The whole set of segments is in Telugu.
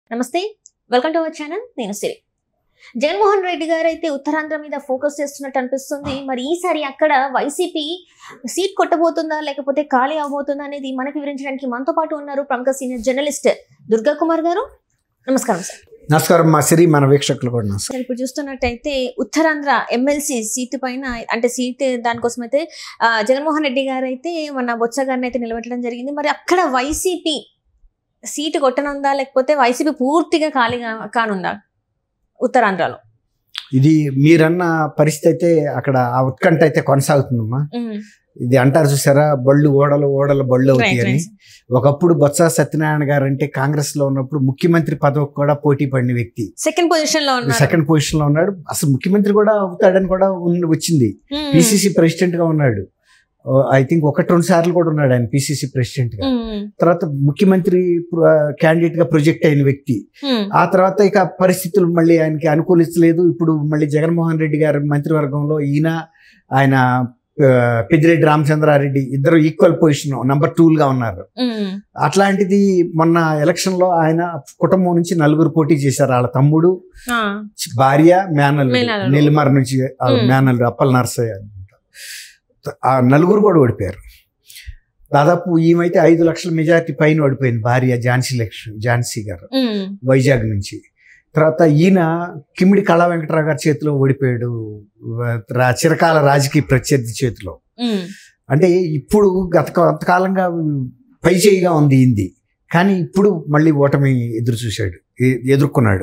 నమస్తే వెల్కమ్ టు అవర్ ఛానల్ నేను సిరి జగన్మోహన్ రెడ్డి గారు అయితే ఉత్తరాంధ్ర మీద ఫోకస్ చేస్తున్నట్టు అనిపిస్తుంది మరి ఈసారి అక్కడ వైసీపీ సీట్ కొట్టబోతుందా లేకపోతే ఖాళీ అవబోతుందా అనేది మనకి వివరించడానికి మనతో పాటు ఉన్నారు ప్రముఖ సీనియర్ జర్నలిస్ట్ దుర్గా కుమార్ గారు నమస్కారం సార్ నమస్కారం మా సిరి మన వీక్షకులు కూడా నమస్కారం సార్ ఇప్పుడు చూస్తున్నట్టయితే ఉత్తరాంధ్ర ఎమ్మెల్సీ సీటు పైన అంటే సీట్ దానికోసం అయితే ఆ, జగన్మోహన్ రెడ్డి గారు అయితే మన బొత్స గారిని అయితే నిలబెట్టడం జరిగింది మరి అక్కడ వైసీపీ సీటు కొట్టనుందా లేకపోతే వైసీపీ పూర్తిగా ఖాళీగా కానుందా ఉత్తరాంధ్రలో ఇది మీరన్న పరిస్థితి అయితే అక్కడ ఆ ఉత్కంఠ అయితే కొనసాగుతుందమ్మా ఉమ్, ఇది అంటారు చూసారా బళ్ళు ఓడలు ఓడలు బళ్ళు right, అవుతాయి అని right. ఒకప్పుడు బొత్స సత్యనారాయణ గారు అంటే కాంగ్రెస్ లో ఉన్నప్పుడు ముఖ్యమంత్రి పదవికి కూడా పోటీ పడిన వ్యక్తి సెకండ్ పొజిషన్ లో ఉన్నారు సెకండ్ పొజిషన్ లో ఉన్నాడు అసలు ముఖ్యమంత్రి కూడా అవుతాడని కూడా ఉన్న- వచ్చింది ఉమ్, పిసిసి ప్రెసిడెంట్ గా ఉన్నాడు ఐ థింక్ ఒకటి రెండు సార్లు కూడా ఉన్నాడు ఆయన పిసిసి ప్రెసిడెంట్ గా ఉమ్, తర్వాత ముఖ్యమంత్రి క్యాండిడేట్ గా ప్రొజెక్ట్ అయిన వ్యక్తి ఉమ్, ఆ తర్వాత ఇక పరిస్థితులు మళ్ళీ ఆయనకి అనుకూలించలేదు ఇప్పుడు మళ్ళీ జగన్మోహన్ రెడ్డి గారి మంత్రివర్గంలో ఈయన ఆయన ఆ, పెద్దిరెడ్డి రామచంద్రారెడ్డి ఇద్దరు ఈక్వల్ పొజిషన్ నంబర్ గా ఉన్నారు ఉమ్, అట్లాంటిది మొన్న ఎలక్షన్ లో ఆయన కుటుంబం నుంచి నలుగురు పోటీ చేశారు వాళ్ళ తమ్ముడు ఆ, భార్య మేనల్ మేనల్లుడు. నెల్లిమర్ నుంచి వాళ్ళ మ్. మేనల్లుడు అప్పల్ నర్సయ్య అనుకుంటా. ఆ నలుగురు కూడా ఓడిపోయారు దాదాపు ఈమెతే ఐదు లక్షల మెజారిటీ పైన ఓడిపోయింది భార్య ఝాన్సీ లక్ష్మి ఝాన్సీ గారు ఉమ్, వైజాగ్ నుంచి తర్వాత ఈయన కిమిడి కళా వెంకటరావు గారి చేతిలో ఓడిపోయాడు రా- చిరకాల రాజకీయ ప్రత్యర్థి చేతిలో ఉమ్, అంటే ఇప్పుడు గత కొంతకాలంగా పై చేయిగా ఉంది ఇంది కానీ ఇప్పుడు మళ్ళీ ఓటమి ఎదురు చూశాడు ఎ- ఎదుర్కొన్నాడు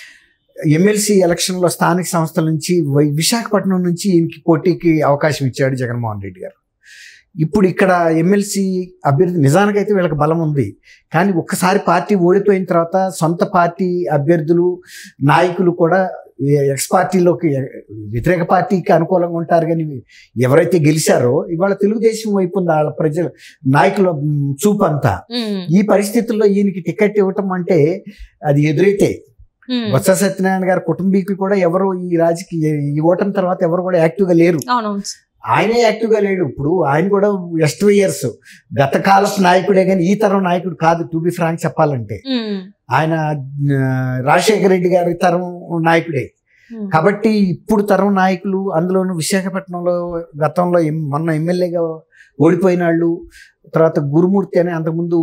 ఎమ్మెల్సీ ఎలక్షన్లో స్థానిక సంస్థల నుంచి వై- విశాఖపట్నం నుంచి ఈయనకి పోటీకి అవకాశం ఇచ్చాడు జగన్మోహన్ రెడ్డి గారు ఇప్పుడు ఇక్కడ ఎమ్మెల్సీ అభ్యర్థి నిజానికైతే వీళ్ళకి బలం ఉంది కానీ ఒక్కసారి పార్టీ ఓడిపోయిన తర్వాత సొంత పార్టీ అభ్యర్థులు నాయకులు కూడా ఎక్స్ పార్టీలోకి వ్యతిరేక పార్టీకి అనుకూలంగా ఉంటారు కానీ ఎవరైతే గెలిచారో ఇవాళ తెలుగుదేశం వైపు ఉంది వాళ్ళ ప్రజల నాయకుల మ్, చూపు అంతా ఉమ్, ఈ పరిస్థితుల్లో ఈయనకి టికెట్ ఇవ్వటం అంటే అది ఎదురైతే ఉమ్. బొత్స సత్యనారాయణ గారి కుటుంబీకులు కూడా ఎవరు ఈ రాజకీయ ఈ ఓటమి తర్వాత ఎవరు కూడా యాక్టివ్గా లేరు అవునవును ఆయనే యాక్టివ్గా లేడు ఇప్పుడు ఆయన కూడా ఎస్ట్ ఇయర్స్ గత కాలపు నాయకుడే కానీ ఈ తరం నాయకుడు కాదు టు బి ఫ్రాంక్ చెప్పాలంటే ఉమ్, ఆయన ఆ, రాజశేఖర రెడ్డి గారి తరం నాయకుడే ఉమ్, కాబట్టి ఇప్పుడు తరం నాయకులు అందులోను విశాఖపట్నంలో గతంలో ఎం- మొన్న ఎమ్మెల్యేగా ఓడిపోయిన వాళ్ళు తర్వాత గురుమూర్తి అని అంతకుముందు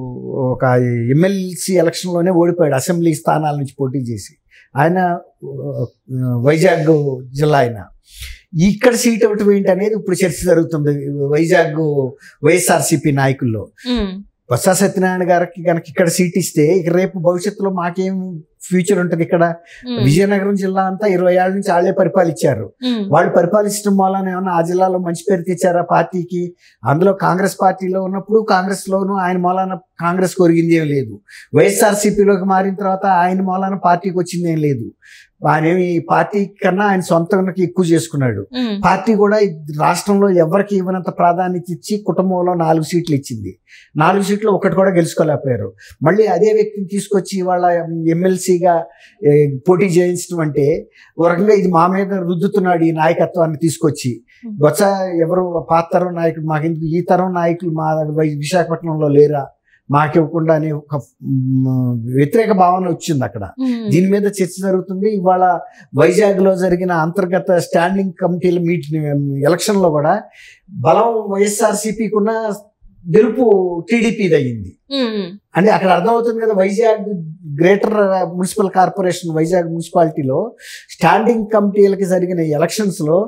ఒక ఎమ్మెల్సీ ఎలక్షన్లోనే ఓడిపోయాడు అసెంబ్లీ స్థానాల నుంచి పోటీ చేసి ఆయన ఆ, వైజాగ్ జిల్లా ఆయన ఇక్కడ సీట్ ఇవ్వటం ఏంటి అనేది ఇప్పుడు చర్చ జరుగుతుంది వైజాగ్ వైఎస్ఆర్సీపీ నాయకుల్లో ఉమ్, బొత్స సత్యనారాయణ గారికి కనుక ఇక్కడ సీట్ ఇస్తే ఇక రేపు భవిష్యత్తులో మాకేం ఫ్యూచర్ ఉంటుంది ఇక్కడ ఉమ్, విజయనగరం జిల్లా అంతా ఇరవై ఏళ్ళ నుంచి వాళ్ళే పరిపాలించారు ఉమ్, వాళ్ళు పరిపాలించడం వలన ఏమన్నా ఆ జిల్లాలో మంచి పేరు తెచ్చారా పార్టీకి అందులో కాంగ్రెస్ పార్టీలో ఉన్నప్పుడు కాంగ్రెస్ లోను ఆయన మూలాన కాంగ్రెస్ కొరిగింది ఏం లేదు వైఎస్ఆర్సీపీలోకి మారిన తర్వాత ఆయన మూలాన పార్టీకి వచ్చింది ఏం లేదు ఆయన ఏమి పార్టీ కన్నా ఆయన సొంతంకి ఎక్కువ చేసుకున్నాడు ఉమ్, పార్టీ కూడా ఈ రాష్ట్రంలో ఎవరికి ఇవ్వనంత ప్రాధాన్యత ఇచ్చి కుటుంబంలో నాలుగు సీట్లు ఇచ్చింది నాలుగు సీట్లు ఒకటి కూడా గెలుచుకోలేకపోయారు మళ్ళీ అదే వ్యక్తిని తీసుకొచ్చి వాళ్ళ ఎమ్మెల్సీగా పోటీ చేయించడం అంటే ఒక రకంగా ఇది మా మీద రుద్దుతున్నాడు ఈ నాయకత్వాన్ని తీసుకొచ్చి బొత్స ఎవరు పాత తరం నాయకుడు మాకెందుకు ఈ తరం నాయకులు మా వై- విశాఖపట్నంలో లేరా మాకివ్వకుండా అనే ఒక మ్, వ్యతిరేక భావన వచ్చింది అక్కడ ఉమ్, దీని మీద చర్చ జరుగుతుంది ఇవాళ వైజాగ్ లో జరిగిన అంతర్గత స్టాండింగ్ కమిటీల మీట్ ఎలక్షన్ లో కూడా బలం వైఎస్ఆర్సీపీకి ఉన్న గెలుపు టీడీపీది అయ్యింది ఉమ్, అంటే అక్కడ అర్థమవుతుంది కదా Vizag greater municipal corporation Vizag మున్సిపాలిటీలో స్టాండింగ్ కమిటీలకి జరిగిన ఎలక్షన్స్ లో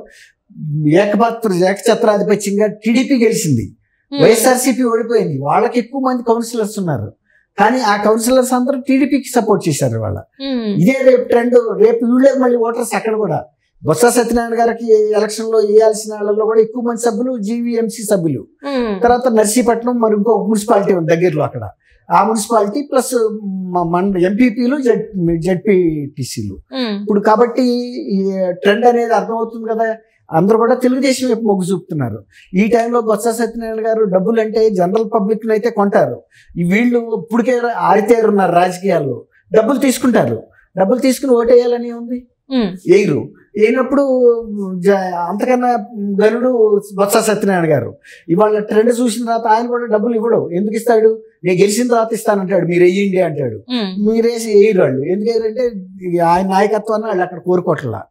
ఏకపాత్ర ఏకఛత్రాధిపత్యంగా టీడీపీ గెలిచింది ఉమ్, వైఎస్ఆర్సీపీ ఓడిపోయింది వాళ్ళకి ఎక్కువ మంది కౌన్సిలర్స్ ఉన్నారు కానీ ఆ కౌన్సిలర్స్ అందరూ టీడీపీకి సపోర్ట్ చేశారు వాళ్ళ ఉమ్, ఇదే రేపు ట్రెండ్ రేపు వీళ్ళే మళ్ళీ ఓటర్స్ అక్కడ కూడా బొత్స సత్యనారాయణ గారికి ఎలక్షన్ లో వేయాల్సిన వాళ్ళలో కూడా ఎక్కువ మంది సభ్యులు జీవీఎంసీ సభ్యులు ఉమ్, తర్వాత నర్సీపట్నం మరి ఇంకో మున్సిపాలిటీ ఉంది దగ్గరలో అక్కడ ఆ మున్సిపాలిటీ ప్లస్ మన ఎంపీపీలు జెడ్ జెడ్పీటీసీలు ఉమ్, ఇప్పుడు కాబట్టి ఈ ట్రెండ్ అనేది అర్థమవుతుంది కదా అందరూ కూడా తెలుగుదేశం వైపు మొగ్గు చూపుతున్నారు ఈ టైంలో బొత్స సత్యనారాయణ గారు డబ్బులు అంటే జనరల్ పబ్లిక్ అయితే కొంటారు ఈ వీళ్ళు ఇప్పటికే ఆరితేరున్నారు రాజకీయాల్లో డబ్బులు తీసుకుంటారు డబ్బులు తీసుకుని ఓటేయాలని ఉంది ఉమ్, వేయరు అయినప్పుడు జ- అంతకన్నా గనుడు బొత్స సత్యనారాయణ గారు ఇవాళ ట్రెండ్ చూసిన తర్వాత ఆయన కూడా డబ్బులు ఇవ్వడు ఎందుకు ఇస్తాడు నేను గెలిచిన తర్వాత ఇస్తానంటాడు మీరు వెయ్యండి అంటాడు ఉమ్, మీరేసి వేయరు వాళ్ళు ఎందుకంటే ఆయన నాయకత్వాన్ని వాళ్ళు అక్కడ కోరుకోవట్లా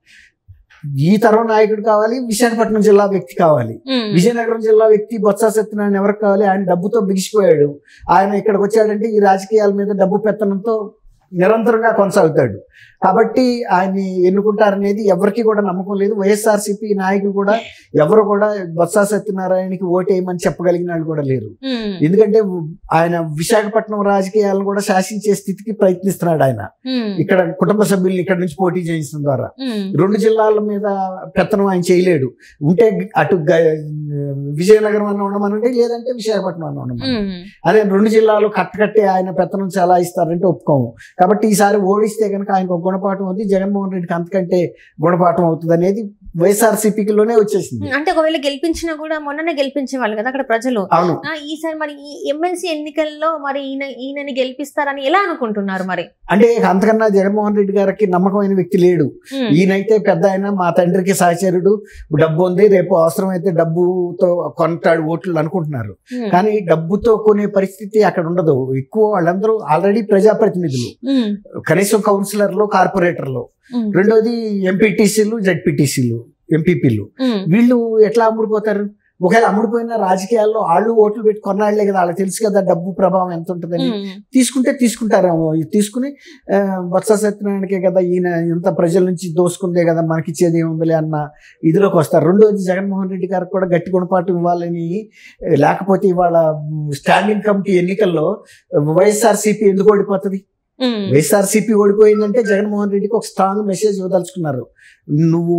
ఈ తరం నాయకుడు కావాలి విశాఖపట్నం జిల్లా వ్యక్తి కావాలి ఉమ్, విజయనగరం జిల్లా వ్యక్తి బొత్స సత్యనారాయణ ఎవరికి కావాలి ఆయన డబ్బుతో బిగిసిపోయాడు ఆయన ఇక్కడికి వచ్చాడంటే ఈ రాజకీయాల మీద డబ్బు పెత్తనంతో నిరంతరంగా కొనసాగుతాడు కాబట్టి ఆయన్ని ఎన్నుకుంటారనేది ఎవరికి కూడా నమ్మకం లేదు వైఎస్ఆర్సీపీ నాయకులు కూడా ఎవరు కూడా బొత్స సత్యనారాయణకి ఓటేయమని చెప్పగలిగిన వాళ్ళు కూడా లేరు ఉమ్, ఎందుకంటే ఆయన విశాఖపట్నం రాజకీయాలను కూడా శాసించే స్థితికి ప్రయత్నిస్తున్నాడు ఆయన ఉమ్, ఇక్కడ కుటుంబ సభ్యుల్ని ఇక్కడ నుంచి పోటీ చేయించడం ద్వారా ఉమ్, రెండు జిల్లాల మీద పెత్తనం ఆయన చేయలేడు ఉంటే అటు గ- విజయనగరం అన్న ఉండమనండి లేదంటే విశాఖపట్నం అన్న ఉండమని ఉమ్, అదే రెండు జిల్లాలు కట్టకట్టి ఆయన పెత్తనం చాలా ఇస్తారంటే ఒప్పుకోము కాబట్టి ఈసారి ఓడిస్తే కనుక ఆయనకు ఒక గుణపాఠం అవుతుంది జగన్మోహన్ రెడ్డికి అంతకంటే గుణపాఠం అవుతుంది అనేది వైఎస్ఆర్సీపీలోనే వచ్చేసింది అంటే ఒకవేళ గెలిపించినా కూడా మొన్ననే గెలిపించే వాళ్ళు కదా అక్కడ ప్రజలు అవును ఆ, ఈసారి మరి ఈ ఎమ్మెల్సీ ఎన్నికల్లో మరి ఈయన ఈయనని గెలిపిస్తారని ఎలా అనుకుంటున్నారు మరి అంటే అంతకన్నా జగన్మోహన్ రెడ్డి గారికి నమ్మకమైన వ్యక్తి లేడు ఉమ్, ఈయనైతే పెద్ద ఆయన మా తండ్రికి సహచరుడు డబ్బు ఉంది రేపు అవసరమైతే డబ్బుతో కొంటాడు ఓట్లు అనుకుంటున్నారు ఉమ్, కానీ డబ్బుతో కొనే పరిస్థితి అక్కడ ఉండదు ఎక్కువ వాళ్ళందరూ ఆల్రెడీ ప్రజాప్రతినిధులు ఉమ్, కనీసం కౌన్సిలర్లు కార్పొరేటర్లు ఉమ్, రెండోది ఎంపీటీసీలు జడ్పీటీసీలు ఎంపీపీలు ఉమ్, వీళ్ళు ఎట్లా అమ్ముడుపోతారు ఒకవేళ అమ్ముడుపోయిన రాజకీయాల్లో వాళ్ళు ఓట్లు పెట్టి కొన్నాళ్లే కదా వాళ్ళకి తెలుసు కదా డబ్బు ప్రభావం ఎంత ఉంటుందని ఉమ్, తీసుకుంటే తీసుకుంటారేమో ఇది తీసుకుని ఆ, బొత్స సత్యనారాయణకే కదా ఈయన ఇంత ప్రజల నుంచి దోసుకుందే కదా మనకి ఇచ్చేది ఏముందిలే అన్న ఇదిలోకి వస్తారు రెండోది జగన్మోహన్ రెడ్డి గారికి కూడా గట్టి గుణపాఠం ఇవ్వాలని ఏ, లేకపోతే ఇవాళ స్టాండింగ్ కమిటీ ఎన్నికల్లో వైఎస్ఆర్సీపీ ఎందుకు ఓడిపోతుంది ఉమ్, వైఎస్ఆర్సీపీ ఓడిపోయిందంటే జగన్మోహన్ రెడ్డికి ఒక స్ట్రాంగ్ మెసేజ్ ఇవ్వదలుచుకున్నారు నువ్వు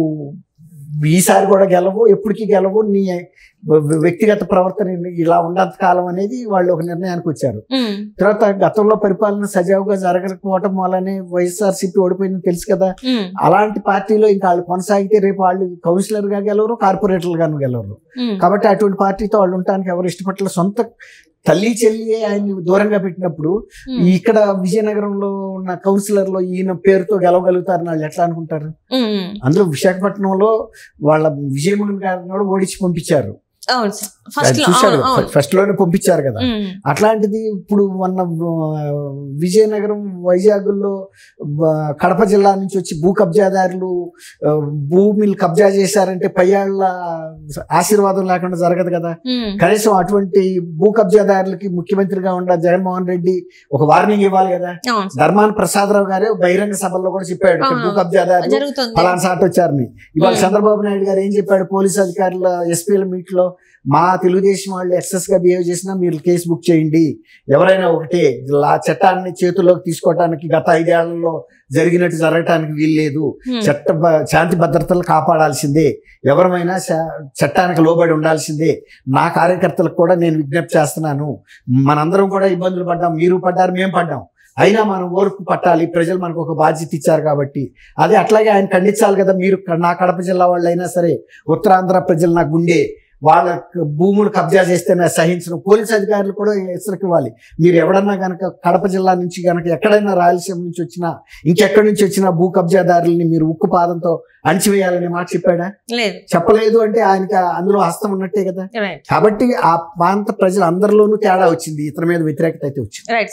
ఈసారి కూడా గెలవు ఎప్పటికీ గెలవు నీ వ్యక్తిగత ప్రవర్తన ఇలా ఉన్నంత కాలం అనేది వాళ్ళు ఒక నిర్ణయానికి వచ్చారు ఉమ్, తర్వాత గతంలో పరిపాలన సజావుగా జరగకపోవటం వల్లనే వైఎస్ఆర్సీపీ ఓడిపోయిందని తెలుసు కదా ఉమ్, అలాంటి పార్టీలో ఇంకా వాళ్ళు కొనసాగితే రేపు వాళ్ళు కౌన్సిలర్ గా గెలవరు కార్పొరేటర్లు గాను గెలవరు ఉమ్, కాబట్టి అటువంటి పార్టీతో వాళ్ళు ఉండటానికి ఎవరు ఇష్టపడలేదు సొంత తల్లి చెల్లియే ఆయన్ని దూరంగా పెట్టినప్పుడు ఉమ్, ఈ ఇక్కడ విజయనగరంలో ఉన్న కౌన్సిలర్లో ఈయన పేరుతో గెలవగలుగుతారని వాళ్ళు ఎట్లా అనుకుంటారు ఉమ్, అందులో విశాఖపట్నంలో వాళ్ళ విజయమోహన్ గారిని కూడా ఓడించి పంపించారు అవును సార్ ఫస్ట్ లో చూశారు అవును అవును ఫస్ట్ లోనే పంపించారు కదా ఉమ్, అట్లాంటిది ఇప్పుడు మొన్న ఆ, విజయనగరం వైజాగ్లో ఆ, కడప జిల్లా నుంచి వచ్చి భూ కబ్జాదారులు ఆ, భూమిని కబ్జా చేశారంటే పయ్యాళ్ళ ఆశీర్వాదం లేకుండా జరగదు కదా ఉమ్, కనీసం అటువంటి భూ కబ్జాదారులకి ముఖ్యమంత్రిగా ఉన్న జగన్మోహన్ రెడ్డి ఒక వార్నింగ్ ఇవ్వాలి కదా అవును సార్ ధర్మాన ప్రసాదరావు గారే బహిరంగ సభల్లో కూడా చెప్పాడు ఇక్కడ భూ అవును. కబ్జాదారులు జరుగుతుంది ఫలానా సాట్ వచ్చారని ఇవాళ Hmm. చంద్రబాబు నాయుడు గారు ఏం చెప్పాడు పోలీస్ అధికారుల ఎస్పీల మీట్ లో మా తెలుగుదేశం వాళ్ళు ఎక్సెస్ గా బిహేవ్ చేసినా మీరు కేసు బుక్ చేయండి ఎవరైనా ఒకటే ఆ చట్టాన్ని చేతుల్లోకి తీసుకోవడానికి గత ఐదేళ్లలో జరిగినట్టు జరగటానికి వీల్లేదు ఉమ్, చట్ట బ- శాంతి భద్రతలు కాపాడాల్సిందే ఎవరమైనా శా- చట్టానికి లోబడి ఉండాల్సిందే నా కార్యకర్తలకు కూడా నేను విజ్ఞప్తి చేస్తున్నాను మనందరం కూడా ఇబ్బందులు పడ్డాం మీరు పడ్డారు మేము పడ్డాం అయినా మనం ఓర్పు పట్టాలి ప్రజలు మనకు ఒక బాధ్యత ఇచ్చారు కాబట్టి అదే అట్లాగే ఆయన ఖండించాలి కదా మీరు క- నా కడప జిల్లా వాళ్ళు అయినా సరే ఉత్తరాంధ్ర ప్రజలు నా గుండె వాళ్ళ క- భూములు కబ్జా చేస్తే నేను సహించను పోలీస్ అధికారులు కూడా హెచ్చరిక ఇవ్వాలి మీరు ఎవడన్నా గనక కడప జిల్లా నుంచి గనక ఎక్కడైనా రాయలసీమ నుంచి వచ్చినా ఇంకెక్కడి నుంచి వచ్చినా భూ కబ్జాదారుల్ని మీరు ఉక్కు పాదంతో అణిచివేయాలనే మాట చెప్పాడా లేదు చెప్పలేదు అంటే ఆయనకి అందులో హస్తం ఉన్నట్టే కదా రైట్ కాబట్టి ఆ ప్రాంత ప్రజలందరిలోనూ తేడా వచ్చింది ఇతని మీద వ్యతిరేకత అయితే వచ్చింది రైట్